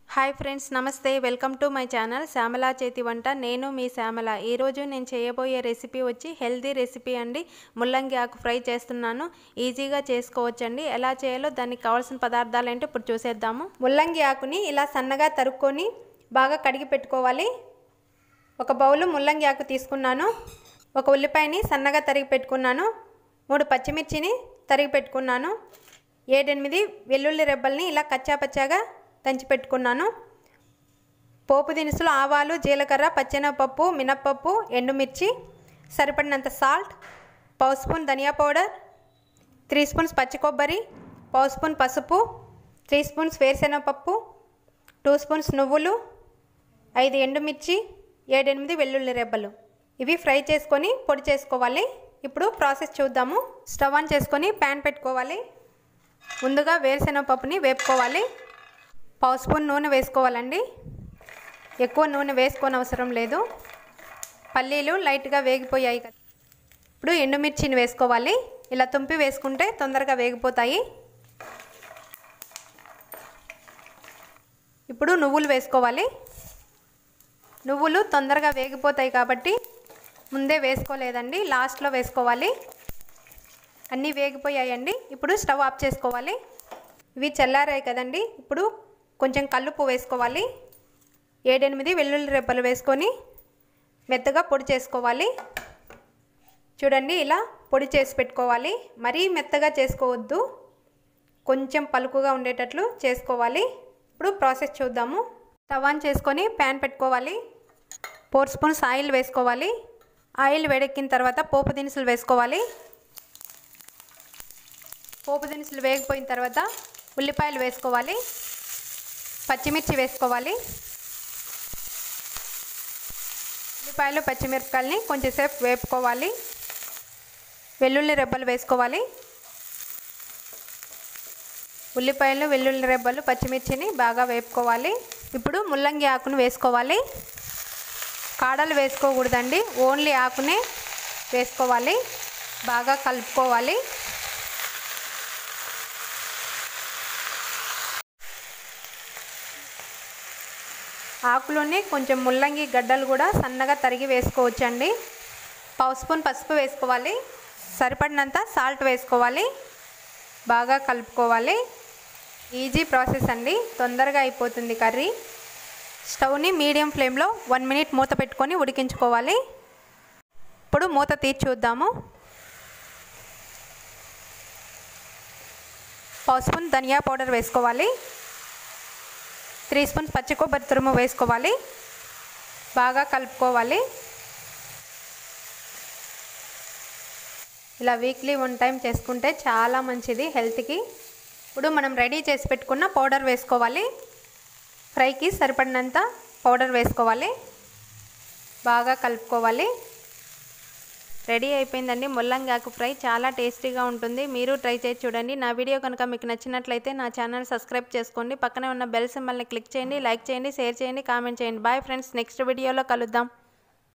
hi friends నమస్తే welcome to my channel Shyamala చేతి వంట నేను మీ శ్యామల ఈరోజు నేను చేయబోయే రెసిపీ వచ్చి హెల్తీ రెసిపీ అండి ముల్లంగి ఆకు ఫ్రై చేస్తున్నాను ఈజీగా చేసుకోవచ్చండి ఎలా చేయాలో దానికి కావాల్సిన పదార్థాలు ఏంటో ఇప్పుడు చూసేద్దాము ముల్లంగి ఆకుని ఇలా సన్నగా తరుక్కొని బాగా కడిగి పెట్టుకోవాలి ఒక బౌలు ముల్లంగి ఆకు తీసుకున్నాను ఒక ఉల్లిపాయని సన్నగా తరిగి పెట్టుకున్నాను మూడు పచ్చిమిర్చిని తరిగి పెట్టుకున్నాను ఏడెనిమిది వెల్లుల్లి రెబ్బల్ని ఇలా కచ్చాపచ్చాగా దంచి పెట్టుకున్నాను పోపు దినుసులు ఆవాలు జీలకర్ర పచ్చెనపప్పు మినప్పప్పు ఎండుమిర్చి సరిపడినంత సాల్ట్ పావు స్పూన్ ధనియా పౌడర్ త్రీ స్పూన్స్ పచ్చి కొబ్బరి పావు స్పూన్ పసుపు త్రీ స్పూన్స్ వేరుశెనగపప్పు టూ స్పూన్స్ నువ్వులు ఐదు ఎండుమిర్చి ఏడెనిమిది వెల్లుల్లి రెబ్బలు ఇవి ఫ్రై చేసుకొని పొడి చేసుకోవాలి ఇప్పుడు ప్రాసెస్ చూద్దాము స్టవ్ ఆన్ చేసుకొని ప్యాన్ పెట్టుకోవాలి ముందుగా వేరుశెనగపప్పుని వేపుకోవాలి పావు స్పూన్ నూనె వేసుకోవాలండి ఎక్కువ నూనె వేసుకోని అవసరం లేదు పల్లీలు లైట్గా వేగిపోయాయి కదా ఇప్పుడు ఎండుమిర్చిని వేసుకోవాలి ఇలా తుంపి వేసుకుంటే తొందరగా వేగిపోతాయి ఇప్పుడు నువ్వులు వేసుకోవాలి నువ్వులు తొందరగా వేగిపోతాయి కాబట్టి ముందే వేసుకోలేదండి లాస్ట్లో వేసుకోవాలి అన్నీ వేగిపోయాయండి ఇప్పుడు స్టవ్ ఆఫ్ చేసుకోవాలి ఇవి చల్లారాయి కదండి ఇప్పుడు కొంచెం కల్లుపు వేసుకోవాలి ఏడెనిమిది వెల్లుల్లి రెబ్బలు వేసుకొని మెత్తగా పొడి చేసుకోవాలి చూడండి ఇలా పొడి చేసి పెట్టుకోవాలి మరీ మెత్తగా చేసుకోవద్దు కొంచెం పలుకుగా ఉండేటట్లు చేసుకోవాలి ఇప్పుడు ప్రాసెస్ చూద్దాము స్టవ్ ఆన్ చేసుకొని ప్యాన్ పెట్టుకోవాలి ఫోర్ స్పూన్స్ ఆయిల్ వేసుకోవాలి ఆయిల్ వేడెక్కిన తర్వాత పోపు దినుసులు వేసుకోవాలి పోపు దినుసులు వేగిపోయిన తర్వాత ఉల్లిపాయలు వేసుకోవాలి పచ్చిమిర్చి వేసుకోవాలి ఉల్లిపాయలు పచ్చిమిరపకాయలని కొంచెంసేపు వేపుకోవాలి వెల్లుల్లి రెబ్బలు వేసుకోవాలి ఉల్లిపాయలు వెల్లుల్లి రెబ్బలు పచ్చిమిర్చిని బాగా వేపుకోవాలి ఇప్పుడు ముల్లంగి ఆకును వేసుకోవాలి కాడలు వేసుకోకూడదండి ఓన్లీ ఆకునే వేసుకోవాలి బాగా కలుపుకోవాలి ఆకులోనే కొంచెం ముల్లంగి గడ్డలు కూడా సన్నగా తరిగి వేసుకోవచ్చండి పావు స్పూన్ పసుపు వేసుకోవాలి సరిపడినంత సాల్ట్ వేసుకోవాలి బాగా కలుపుకోవాలి ఈజీ ప్రాసెస్ అండి తొందరగా అయిపోతుంది కర్రీ స్టవ్ని మీడియం ఫ్లేమ్లో వన్ మినిట్ మూత పెట్టుకొని ఉడికించుకోవాలి ఇప్పుడు మూత తీసి చూద్దాము పావు స్పూన్ ధనియా పౌడర్ వేసుకోవాలి త్రీ స్పూన్స్ పచ్చి కొబ్బరి తురుము వేసుకోవాలి బాగా కలుపుకోవాలి ఇలా వీక్లీ వన్ టైం చేసుకుంటే చాలా మంచిది హెల్త్కి ఇప్పుడు మనం రెడీ చేసి పెట్టుకున్న పౌడర్ వేసుకోవాలి ఫ్రైకి సరిపడినంత పౌడర్ వేసుకోవాలి బాగా కలుపుకోవాలి రెడీ అయిపోయిందండి ముల్లంగి ఆకు ఫ్రై చాలా టేస్టీగా ఉంటుంది మీరు ట్రై చేసి చూడండి నా వీడియో కనుక మీకు నచ్చినట్లయితే నా ఛానల్ సబ్స్క్రైబ్ చేసుకోండి పక్కనే ఉన్న బెల్ సింబల్ని క్లిక్ చేయండి లైక్ చేయండి షేర్ చేయండి కామెంట్ చేయండి బాయ్ ఫ్రెండ్స్ నెక్స్ట్ వీడియోలో కలుద్దాం